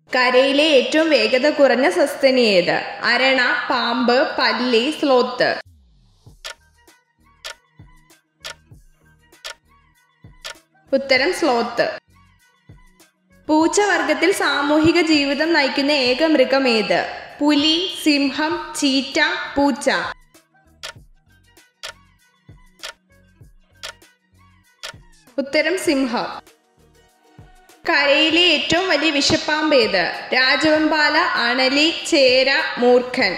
കരയിലെ ഏറ്റവും വേഗത കുറഞ്ഞ സസ്തനി ഏത് അരണ പാമ്പ് പല്ലി സ്ലോത്ത് ഉത്തരം സ്ലോത്ത് പൂച്ചവർഗത്തിൽ സാമൂഹിക ജീവിതം നയിക്കുന്ന ഏക മൃഗം ഏത് പുലി സിംഹം ചീറ്റ പൂച്ച ഉത്തരം സിംഹം കരയിലെ ഏറ്റവും വലിയ വിഷപ്പാമ്പ് ഏത് രാജവെമ്പാല അണലി ചേര മൂർഖൻ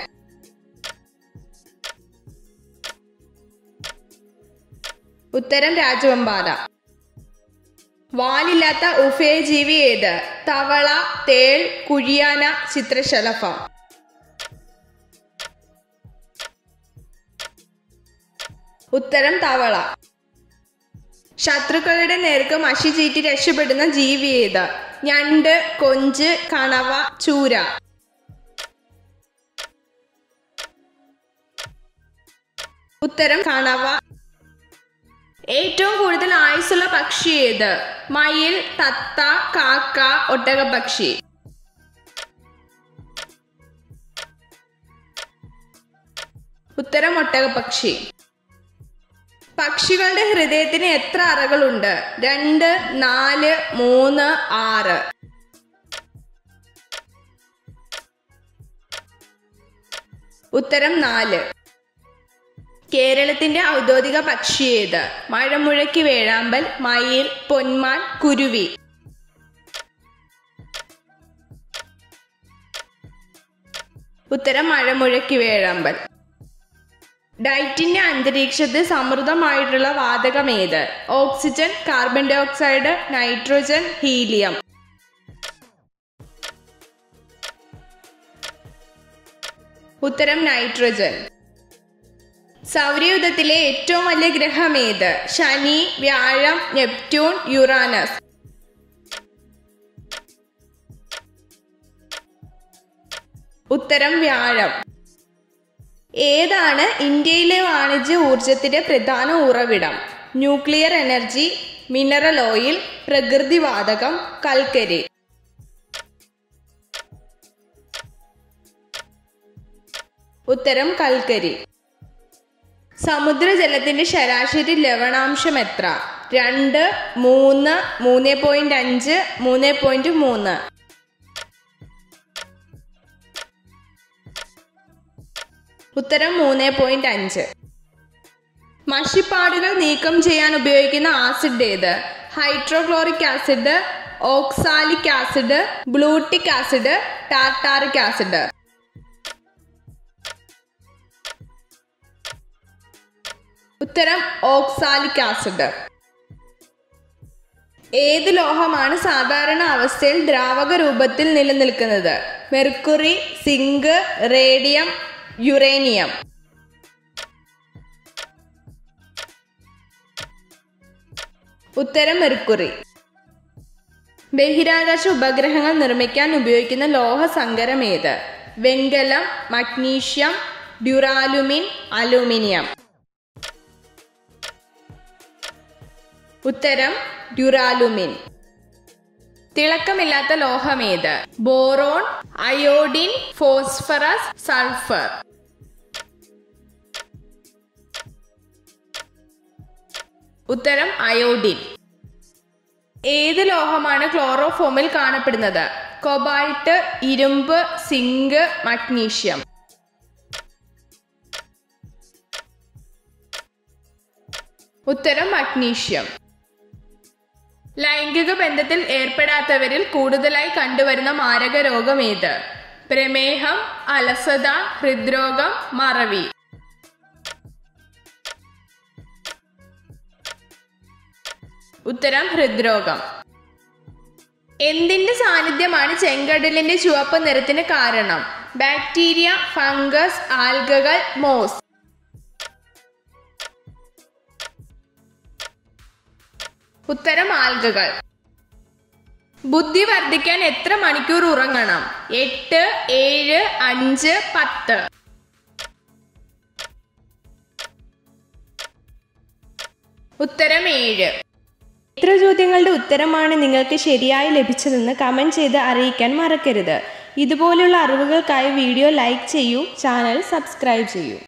ഉത്തരം രാജവെമ്പാല വാലില്ലാത്ത ഉഭയജീവി ഏത് തവള തേൾ കുഴിയാന ചിത്രശലഭം ഉത്തരം തവള ശത്രുക്കളുടെ നേർക്ക് മഷി ചീറ്റി രക്ഷപ്പെടുന്ന ജീവി ഏത് ഞണ്ട് കൊഞ്ച് കണവ ചൂര ഉത്തരം കണവ ഏറ്റവും കൂടുതൽ ആയുസ്സുള്ള പക്ഷി ഏത് മയിൽ തത്ത കാക്ക ഒട്ടകപക്ഷി ഉത്തരം ഒട്ടകപക്ഷി പക്ഷികളുടെ ഹൃദയത്തിന് എത്ര അറകളുണ്ട് രണ്ട് നാല് മൂന്ന് ആറ് ഉത്തരം നാല് കേരളത്തിന്റെ ഔദ്യോഗിക പക്ഷി ഏത് മഴമുഴക്കി വേഴാമ്പൽ മയിൽ പൊന്മാൻ കുരുവി ഉത്തരം മഴമുഴക്കി വേഴാമ്പൽ ഡയറ്റിന്റെ അന്തരീക്ഷത്തിൽ സമൃദ്ധമായിട്ടുള്ള വാതകം ഏത് oxygen carbon dioxide nitrogen helium ഉത്തരം നൈട്രോജൻ സൗരയൂഥത്തിലെ ഏറ്റവും വലിയ ഗ്രഹം ഏത് ശനി വ്യാഴം നെപ്റ്റ്യൂൺ യുറാനസ് ഉത്തരം വ്യാഴം ഏതാണ് ഇന്ത്യയിലെ വാണിജ്യ ഊർജത്തിന്റെ പ്രധാന ഉറവിടം ന്യൂക്ലിയർ എനർജി മിനറൽ ഓയിൽ പ്രകൃതിവാതകം കൽക്കരി ഉത്തരം കൽക്കരി സമുദ്രജലത്തിന്റെ ശരാശരി ലവണാംശം എത്ര രണ്ട് മൂന്ന് മൂന്ന് പോയിന്റ് അഞ്ച് മൂന്ന് പോയിന്റ് മൂന്ന് ഉത്തരം മൂന്ന് പോയിന്റ് അഞ്ച് മഷിപ്പാടുകൾ നീക്കം ചെയ്യാൻ ഉപയോഗിക്കുന്ന ആസിഡ് ഏത് ഹൈഡ്രോക്ലോറിക് ആസിഡ് ഓക്സാലിക് ആസിഡ് ബ്ലൂട്ടിക് ആസിഡ് ടാർട്ടാറിക് ആസിഡ് ഉത്തരം ഓക്സാലിക് ആസിഡ് ഏത് ലോഹമാണ് സാധാരണ അവസ്ഥയിൽ ദ്രാവക രൂപത്തിൽ നിലനിൽക്കുന്നത് മെർക്കുറി സിങ്ക് റേഡിയം യുറേനിയം ഉത്തരം മെർക്കുറി ബഹിരാകാശ ഉപഗ്രഹങ്ങൾ നിർമ്മിക്കാൻ ഉപയോഗിക്കുന്ന ലോഹ സങ്കരം ഏത് വെങ്കലം മഗ്നീഷ്യം ഡ്യൂറാലുമിൻ അലൂമിനിയം ഉത്തരം ഡ്യൂറാലുമിൻ തിളക്കമില്ലാത്ത ലോഹമേത് ബോറോൺ അയോഡിൻ ഫോസ്ഫറസ് സൾഫർ ഉത്തരം അയോഡിൻ ഏത് ലോഹമാണ് ക്ലോറോഫോമിൽ കാണപ്പെടുന്നത് കൊബാൾട്ട് ഇരുമ്പ് സിങ്ക് മഗ്നീഷ്യം ഉത്തരം മഗ്നീഷ്യം ലൈംഗിക ബന്ധത്തിൽ ഏർപ്പെടാത്തവരിൽ കൂടുതലായി കണ്ടുവരുന്ന മാരക രോഗം ഏത് പ്രമേഹം അലസത ഹൃദ്രോഗം മറവി ഉത്തരം ഹൃദ്രോഗം എന്തിന്റെ സാന്നിധ്യമാണ് ചെങ്കടലിന്റെ ചുവപ്പ് നിറത്തിന് കാരണം ബാക്ടീരിയ ഫംഗസ് ആൽഗകൾ മോസ് ഉത്തരം ആൽഗകൾ ബുദ്ധി വർദ്ധിക്കാൻ എത്ര മണിക്കൂർ ഉറങ്ങണം എട്ട് ഏഴ് അഞ്ച് പത്ത് ഉത്തരം ഏഴ് എത്ര ചോദ്യങ്ങളുടെ ഉത്തരമാണ് നിങ്ങൾക്ക് ശരിയായി ലഭിച്ചതെന്ന് കമൻറ്റ് ചെയ്ത് അറിയിക്കാൻ മറക്കരുത് ഇതുപോലുള്ള അറിവുകൾക്കായി വീഡിയോ ലൈക്ക് ചെയ്യൂ ചാനൽ സബ്സ്ക്രൈബ് ചെയ്യൂ